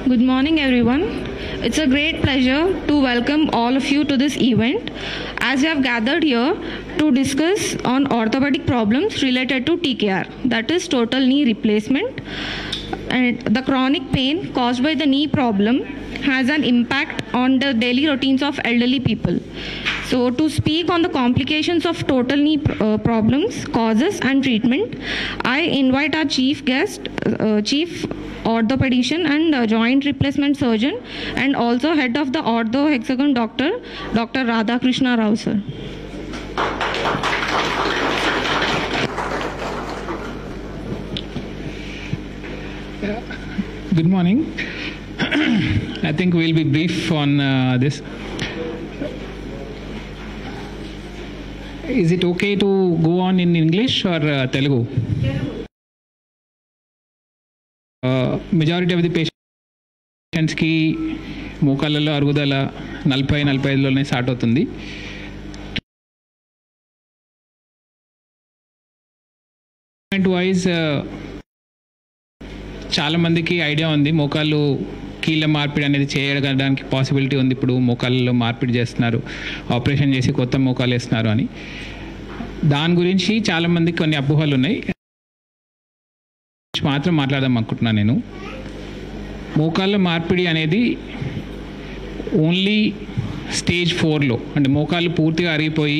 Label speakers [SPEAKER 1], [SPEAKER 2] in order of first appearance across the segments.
[SPEAKER 1] Good morning, everyone. It's a great pleasure to welcome all of you to this event as we have gathered here to discuss on orthopedic problems related to TKR, that is total knee replacement. And the chronic pain caused by the knee problem has an impact on the daily routines of elderly people. So, to speak on the complications of total knee uh, problems, causes, and treatment, I invite our chief guest, uh, chief orthopedician and uh, joint replacement surgeon, and also head of the ortho hexagon doctor, Dr. Radha Krishna Rao, sir.
[SPEAKER 2] Good morning. I think we'll be brief on uh, this. Is it okay to go on in English or uh, Telugu? Uh, majority of the పేషెంట్స్కి మోకాళ్ళలో అరుగుదల నలభై నలభై ఐదులోనే start అవుతుంది wise చాలా మందికి idea ఉంది మోకాళ్ళు కీళ్ళ మార్పిడి అనేది చేయడానికి పాసిబిలిటీ ఉంది ఇప్పుడు మోకాళ్ళలో మార్పిడి చేస్తున్నారు ఆపరేషన్ చేసి కొత్త మోకాలు వేస్తున్నారు అని దాని గురించి చాలా మందికి కొన్ని అపోహలు ఉన్నాయి మాత్రం మాట్లాడదాం అనుకుంటున్నాను నేను మోకాళ్ళ మార్పిడి అనేది ఓన్లీ స్టేజ్ ఫోర్లో అంటే మోకాళ్ళు పూర్తిగా అరిగిపోయి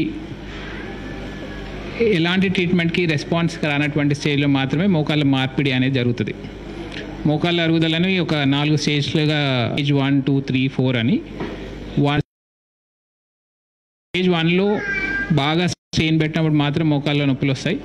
[SPEAKER 2] ఎలాంటి ట్రీట్మెంట్కి రెస్పాన్స్ రానటువంటి స్టేజ్లో మాత్రమే మోకాళ్ళ మార్పిడి అనేది జరుగుతుంది మోకాళ్ళ అరుగుదలని ఒక నాలుగు స్టేజ్లుగా stage one two three four అని వన్ స్టేజ్ వన్లో బాగా స్ట్రెయిన్ పెట్టినప్పుడు మాత్రం మోకాళ్ళ నొప్పులు వస్తాయి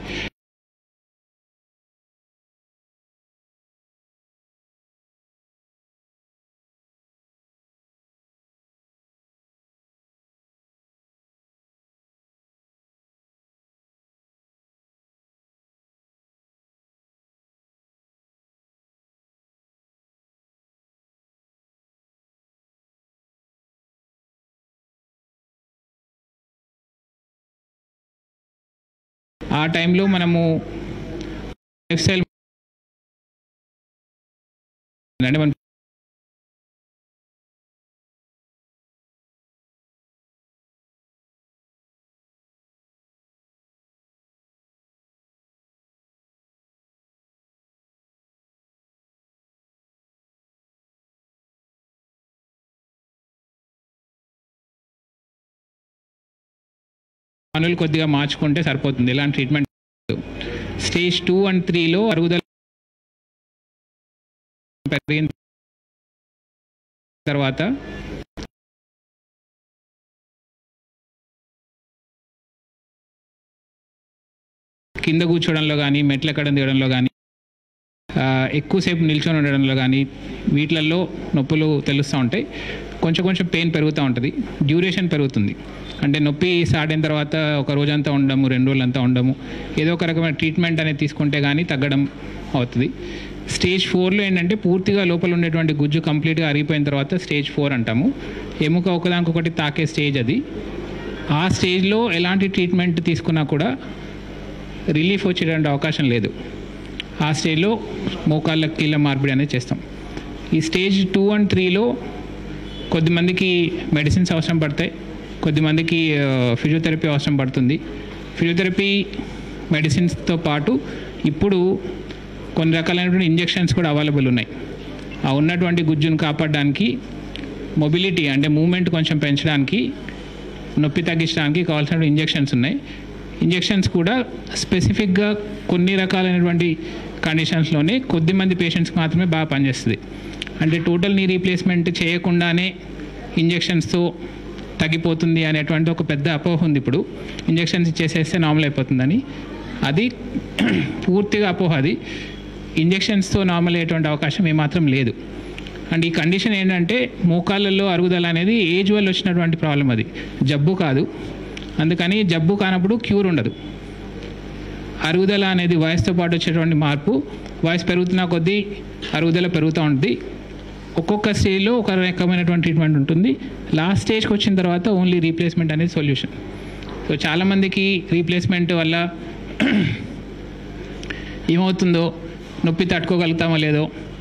[SPEAKER 2] ఆ టైంలో మనము లైఫ్ స్టైల్ అంటే మన పనులు కొద్దిగా మార్చుకుంటే సరిపోతుంది ఇలాంటి ట్రీట్మెంట్ స్టేజ్ టూ అండ్ త్రీలో అరుగుదల పెరిగిన తర్వాత కింద కూర్చోవడంలో కానీ మెట్లు ఎక్కడం దిగడంలో కానీ ఎక్కువసేపు నిల్చొని ఉండడంలో కానీ వీటిలలో నొప్పులు తెలుస్తూ ఉంటాయి కొంచెం కొంచెం పెయిన్ పెరుగుతూ ఉంటుంది డ్యూరేషన్ పెరుగుతుంది అంటే నొప్పి స్టార్ట్ అయిన తర్వాత ఒక రోజంతా ఉండము రెండు రోజులంతా ఉండము ఏదో ఒక రకమైన ట్రీట్మెంట్ అనేది తీసుకుంటే కానీ తగ్గడం అవుతుంది స్టేజ్ ఫోర్లో ఏంటంటే పూర్తిగా లోపల ఉండేటువంటి గుజ్జు కంప్లీట్గా అరిగిపోయిన తర్వాత స్టేజ్ ఫోర్ అంటాము ఎముక ఒకదానికొకటి తాకే స్టేజ్ అది ఆ స్టేజ్లో ఎలాంటి ట్రీట్మెంట్ తీసుకున్నా కూడా రిలీఫ్ వచ్చేటువంటి అవకాశం లేదు ఆ స్టేజ్లో మోకాళ్ళ కీళ్ళ మార్పిడి అనేది చేస్తాం ఈ స్టేజ్ టూ అండ్ త్రీలో కొద్దిమందికి మెడిసిన్స్ అవసరం పడతాయి కొద్దిమందికి ఫిజియోథెరపీ అవసరం పడుతుంది ఫిజియోథెరపీ మెడిసిన్స్తో పాటు ఇప్పుడు కొన్ని రకాలైనటువంటి ఇంజెక్షన్స్ కూడా అవైలబుల్ ఉన్నాయి ఆ ఉన్నటువంటి గుజ్జును కాపాడడానికి మొబిలిటీ అంటే మూమెంట్ కొంచెం పెంచడానికి నొప్పి తగ్గించడానికి కావాల్సిన ఇంజెక్షన్స్ ఉన్నాయి ఇంజెక్షన్స్ కూడా స్పెసిఫిక్గా కొన్ని రకాలైనటువంటి కండిషన్స్లోనే కొద్దిమంది పేషెంట్స్కి మాత్రమే బాగా పనిచేస్తుంది అంటే టోటల్ నీ రీప్లేస్మెంట్ చేయకుండానే ఇంజెక్షన్స్తో తగ్గిపోతుంది అనేటువంటి ఒక పెద్ద అపోహ ఉంది ఇప్పుడు ఇంజెక్షన్స్ ఇచ్చేసేస్తే నార్మల్ అయిపోతుందని అది పూర్తిగా అపోహ అది ఇంజెక్షన్స్తో నార్మల్ అయ్యేటువంటి అవకాశం ఏమాత్రం లేదు అండ్ ఈ కండిషన్ ఏంటంటే మోకాళ్ళల్లో అరుగుదల అనేది ఏజ్ వల్ల వచ్చినటువంటి ప్రాబ్లం అది జబ్బు కాదు అందుకని జబ్బు కానప్పుడు క్యూర్ ఉండదు అరుగుదల అనేది వయసుతో పాటు వచ్చేటువంటి మార్పు వయసు పెరుగుతున్న కొద్దీ అరుగుదల పెరుగుతూ ఉంటుంది ఒక్కొక్క స్టేజ్లో ఒక రకమైనటువంటి ట్రీట్మెంట్ ఉంటుంది లాస్ట్ స్టేజ్కి వచ్చిన తర్వాత ఓన్లీ రీప్లేస్మెంట్ అనేది సొల్యూషన్ సో చాలామందికి రీప్లేస్మెంట్ వల్ల ఏమవుతుందో నొప్పి తట్టుకోగలుగుతామో లేదో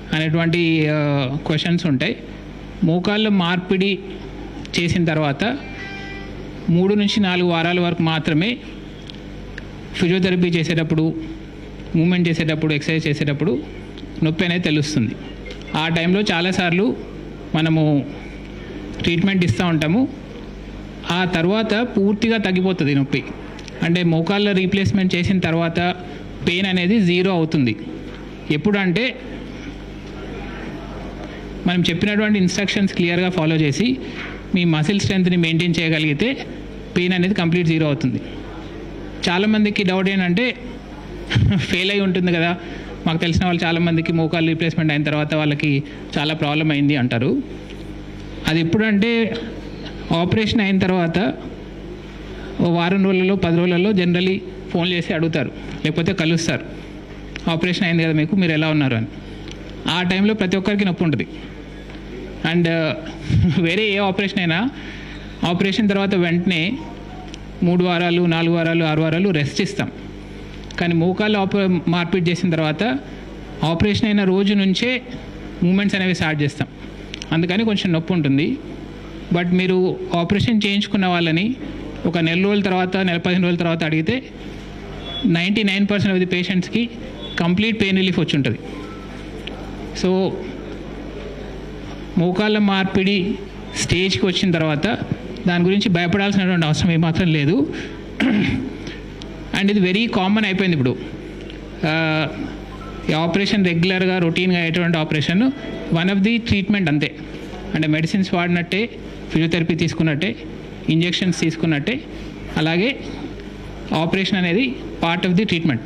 [SPEAKER 2] అనేటువంటి క్వశ్చన్స్ ఉంటాయి మోకాళ్ళ మార్పిడి చేసిన తర్వాత మూడు నుంచి నాలుగు వారాల వరకు మాత్రమే ఫిజియోథెరపీ చేసేటప్పుడు మూమెంట్ చేసేటప్పుడు ఎక్సర్సైజ్ చేసేటప్పుడు నొప్పి అనేది తెలుస్తుంది ఆ టైంలో చాలాసార్లు మనము ట్రీట్మెంట్ ఇస్తూ ఉంటాము ఆ తర్వాత పూర్తిగా తగ్గిపోతుంది నొప్పి అంటే మోకాళ్ళ రీప్లేస్మెంట్ చేసిన తర్వాత పెయిన్ అనేది జీరో అవుతుంది ఎప్పుడు అంటే మనం చెప్పినటువంటి ఇన్స్ట్రక్షన్స్ క్లియర్గా ఫాలో చేసి మీ మసిల్ స్ట్రెంత్ని మెయింటైన్ చేయగలిగితే పెయిన్ అనేది కంప్లీట్ జీరో అవుతుంది చాలామందికి డౌట్ ఏంటంటే ఫెయిల్ అయి ఉంటుంది కదా మాకు తెలిసిన వాళ్ళు చాలామందికి మోకాలు రీప్లేస్మెంట్ అయిన తర్వాత వాళ్ళకి చాలా ప్రాబ్లం అయింది అంటారు అది ఎప్పుడంటే ఆపరేషన్ అయిన తర్వాత ఓ వారం రోజులలో పది రోజులలో జనరలీ ఫోన్ చేసి అడుగుతారు లేకపోతే కలుస్తారు ఆపరేషన్ అయింది కదా మీకు మీరు ఎలా ఉన్నారు అని ఆ టైంలో ప్రతి ఒక్కరికి నొప్పి ఉంటుంది అండ్ వేరే ఏ ఆపరేషన్ అయినా ఆపరేషన్ తర్వాత వెంటనే మూడు వారాలు నాలుగు వారాలు ఆరు వారాలు రెస్ట్ ఇస్తాం కానీ మోకాలు ఆప మార్పిడి చేసిన తర్వాత ఆపరేషన్ అయిన రోజు నుంచే మూమెంట్స్ అనేవి స్టార్ట్ చేస్తాం అందుకని కొంచెం నొప్పి ఉంటుంది బట్ మీరు ఆపరేషన్ చేయించుకున్న వాళ్ళని ఒక నెల రోజుల తర్వాత నెల పదిహేను రోజుల తర్వాత అడిగితే ninety nine percent of the పేషెంట్స్కి కంప్లీట్ పెయిన్ రిలీఫ్ వచ్చి ఉంటుంది సో మోకాళ్ళ మార్పిడి స్టేజ్కి వచ్చిన తర్వాత దాని గురించి భయపడాల్సినటువంటి అవసరం ఏమాత్రం లేదు అండ్ ఇది వెరీ కామన్ అయిపోయింది ఇప్పుడు ఆ, ఈ ఆపరేషన్ రెగ్యులర్గా రొటీన్గా అయ్యేటువంటి operation one of the treatment అంతే అంటే మెడిసిన్స్ వాడినట్టే ఫిజియోథెరపీ తీసుకున్నట్టే ఇంజెక్షన్స్ తీసుకున్నట్టే అలాగే ఆపరేషన్ అనేది part of the treatment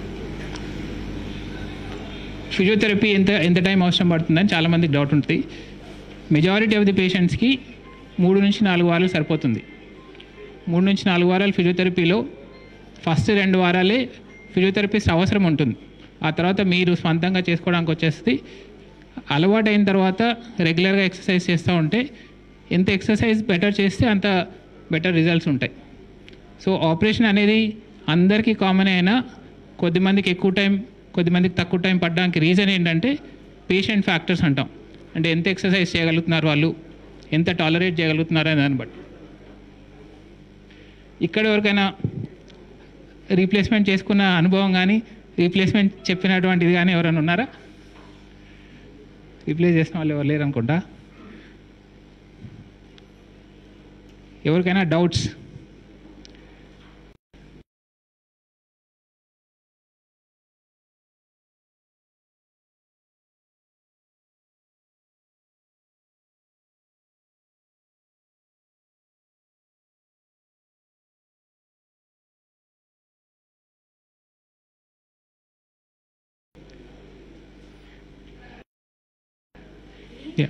[SPEAKER 2] physiotherapy ఎంత ఎంత టైం అవసరం పడుతుందని చాలామందికి డౌట్ ఉంటుంది మెజారిటీ ఆఫ్ ది పేషెంట్స్కి మూడు నుంచి నాలుగు వారాలు సరిపోతుంది మూడు నుంచి నాలుగు వారాలు ఫిజియోథెరపీలో ఫస్ట్ రెండు వారాలే ఫిజియోథెరపిస్ట్ అవసరం ఉంటుంది ఆ తర్వాత మీరు స్వంతంగా చేసుకోవడానికి వచ్చేస్తుంది అలవాటు అయిన తర్వాత రెగ్యులర్గా ఎక్సర్సైజ్ చేస్తూ ఉంటే ఎంత ఎక్సర్సైజ్ బెటర్ చేస్తే అంత బెటర్ రిజల్ట్స్ ఉంటాయి సో ఆపరేషన్ అనేది అందరికీ కామన్ అయినా కొద్దిమందికి ఎక్కువ టైం కొద్దిమందికి తక్కువ టైం పడడానికి రీజన్ ఏంటంటే పేషెంట్ ఫ్యాక్టర్స్ అంటాం అంటే ఎంత ఎక్సర్సైజ్ చేయగలుగుతున్నారు వాళ్ళు ఎంత టాలరేట్ చేయగలుగుతున్నారు అనే దాన్ని బట్టి ఇక్కడ ఎవరికైనా రీప్లేస్మెంట్ చేసుకున్న అనుభవం కానీ రీప్లేస్మెంట్ చెప్పినటువంటిది కానీ ఎవరైనా ఉన్నారా రీప్లేస్ చేసిన వాళ్ళు ఎవరు లేరు అనుకుంటా ఎవరికైనా doubts Yeah.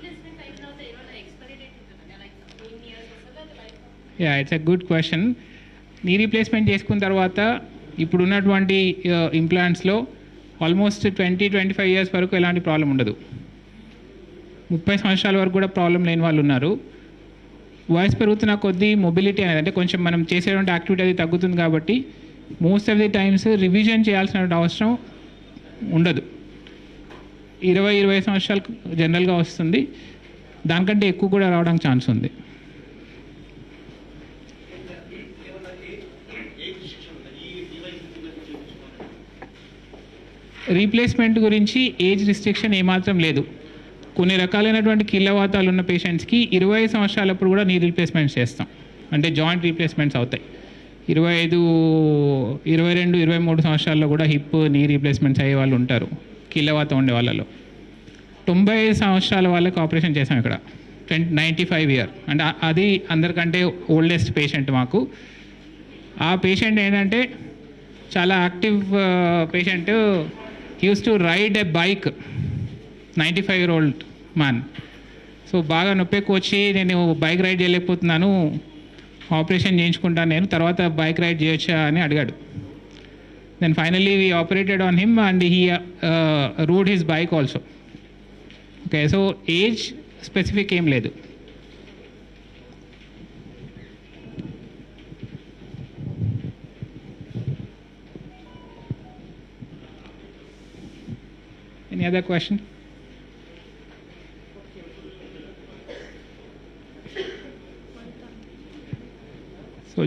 [SPEAKER 2] Yeah it's a good question knee replacement చేసుకున్న తర్వాత ఇప్పుడు ఉన్నటువంటి ఇంప్లాంట్స్లో almost twenty twenty five years వరకు ఎలాంటి ప్రాబ్లం ఉండదు ముప్పై సంవత్సరాల వరకు కూడా ప్రాబ్లం లేని వాళ్ళు ఉన్నారు వయసు పెరుగుతున్న కొద్దీ మొబిలిటీ అనేది అంటే కొంచెం మనం చేసేటువంటి యాక్టివిటీ అది తగ్గుతుంది కాబట్టి most of the times revision చేయాల్సిన అవసరం ఉండదు ఇరవై ఇరవై సంవత్సరాలు జనరల్గా వస్తుంది దానికంటే ఎక్కువ కూడా రావడానికి ఛాన్స్ ఉంది రీప్లేస్మెంట్ గురించి ఏజ్ రిస్ట్రిక్షన్ ఏమాత్రం లేదు కొన్ని రకాలైనటువంటి కీళ్ళవాతాలు ఉన్న పేషెంట్స్కి ఇరవై సంవత్సరాలప్పుడు కూడా నీ రీప్లేస్మెంట్స్ చేస్తాం అంటే జాయింట్ రీప్లేస్మెంట్స్ అవుతాయి ఇరవై ఐదు ఇరవై రెండు ఇరవై మూడు సంవత్సరాల్లో కూడా హిప్ నీ రీప్లేస్మెంట్స్ అయ్యే వాళ్ళు ఉంటారు కీళ్ళవాతం ఉండే వాళ్ళలో తొంభై ఐదు సంవత్సరాల వాళ్ళకి ఆపరేషన్ చేసాం ఇక్కడ ట్వంటీ నైంటీ ఫైవ్ ఇయర్ అంటే ఆ- అది అందరికంటే ఓల్డెస్ట్ పేషెంట్ మాకు ఆ పేషెంట్ ఏంటంటే చాలా active patient use to ride a bike ninety five year old man so బాగా నొప్పి ఎక్కువ వచ్చి నేను బైక్ రైడ్ చేయలేకపోతున్నాను ఆపరేషన్ చేయించుకుంటాను నేను తర్వాత బైక్ రైడ్ చేయొచ్చా అని అడిగాడు then finally we operated on him and he rode his bike also okay so age specific ఏం లేదు any other question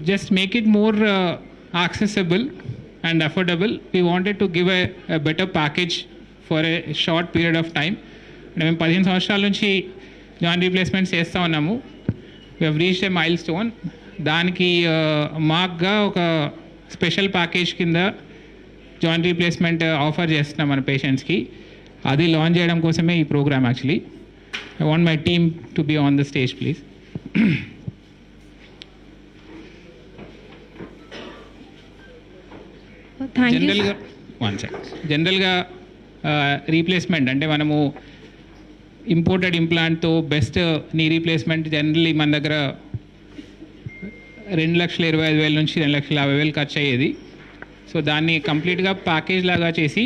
[SPEAKER 2] just make it more uh, accessible and affordable, we wanted to give a, a better package for a short period of time. అంటే మేము పదిహేను సంవత్సరాల నుంచి joint replacements చేస్తూ ఉన్నాము we have reach a milestone దానికి మాక్గా ఒక స్పెషల్ ప్యాకేజ్ కింద జాయింట్ రీప్లేస్మెంట్ ఆఫర్ చేస్తున్నాం మన పేషెంట్స్కి అది లాంచ్ చేయడం కోసమే ఈ programme actually I want my team to be on the stage please
[SPEAKER 1] thank you
[SPEAKER 2] జనరల్గా వన్ సెకండ్ జనరల్గా రీప్లేస్మెంట్ అంటే మనము ఇంపోర్టెడ్ ఇంప్లాంట్తో బెస్ట్ నీ రీప్లేస్మెంట్ జనరల్లీ మన దగ్గర రెండు లక్షల ఇరవై ఐదు వేల నుంచి రెండు లక్షల యాభై వేలు ఖర్చు అయ్యేది సో దాన్ని కంప్లీట్గా ప్యాకేజ్ లాగా చేసి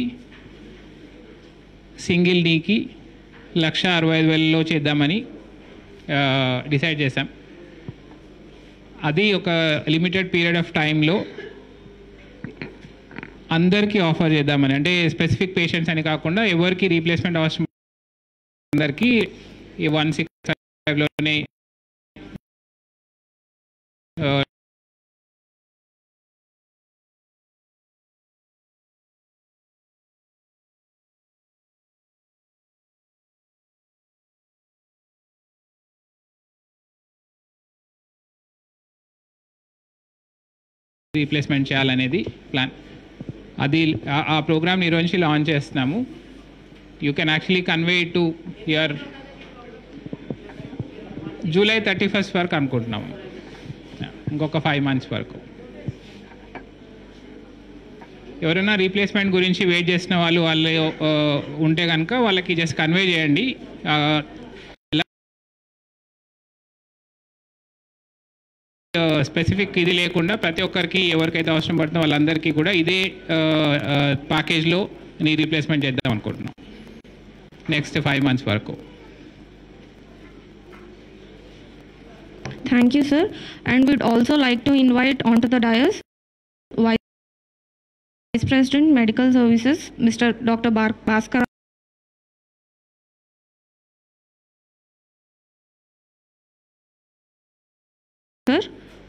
[SPEAKER 2] సింగిల్ నీకి లక్ష అరవై ఐదు వేలలో చేద్దామని డిసైడ్ చేశాం అది ఒక లిమిటెడ్ పీరియడ్ ఆఫ్ టైంలో అందరికీ ఆఫర్ చేద్దామని అంటే స్పెసిఫిక్ పేషెంట్స్ అని కాకుండా ఎవరికి రీప్లేస్మెంట్ అవసరం అందరికీ ఈ వన్ సిక్స్ ఫైవ్లోనే రీప్లేస్మెంట్ చేయాలనేది ప్లాన్ అది ఆ- ఆ ప్రోగ్రామ్ నిర్వహించి లాంచ్ చేస్తున్నాము you can actually convey to your July thirty first వరకు అనుకుంటున్నాము ఇంకొక ఫైవ్ మంత్స్ వరకు ఎవరైనా రీప్లేస్మెంట్ గురించి వెయిట్ చేసిన వాళ్ళు వాళ్ళు ఆ, ఉంటే కనుక వాళ్ళకి జస్ట్ కన్వే చేయండి ఆ, స్పెసిఫిక్ ఇది లేకుండా ప్రతి ఒక్కరికి ఎవరికైతే అవసరం పడుతుందో వాళ్ళందరికీ కూడా ఇదే ప్యాకేజ్లో నీ రీప్లేస్మెంట్ చేద్దాం అనుకుంటున్నాం నెక్స్ట్ ఫైవ్ మంత్స్ వరకు
[SPEAKER 1] Thank you, sir. And we'd also like to invite onto the dais Vice President Medical Services, Mr. Dr. Bar- Bhaskar. Sir,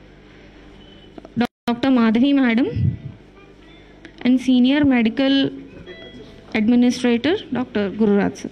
[SPEAKER 1] Dr. Madhavi Madam, and Senior Medical Administrator, Dr. Gururaj sir.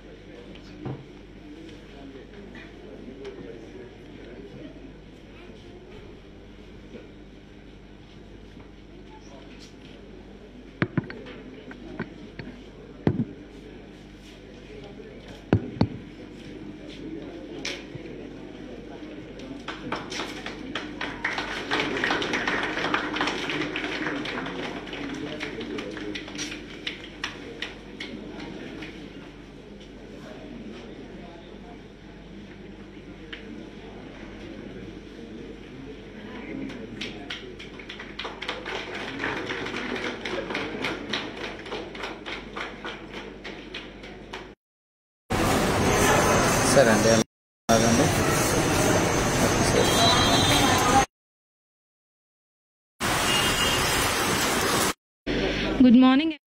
[SPEAKER 3] సరే అండి అలాగండి okay sir
[SPEAKER 1] Good morning.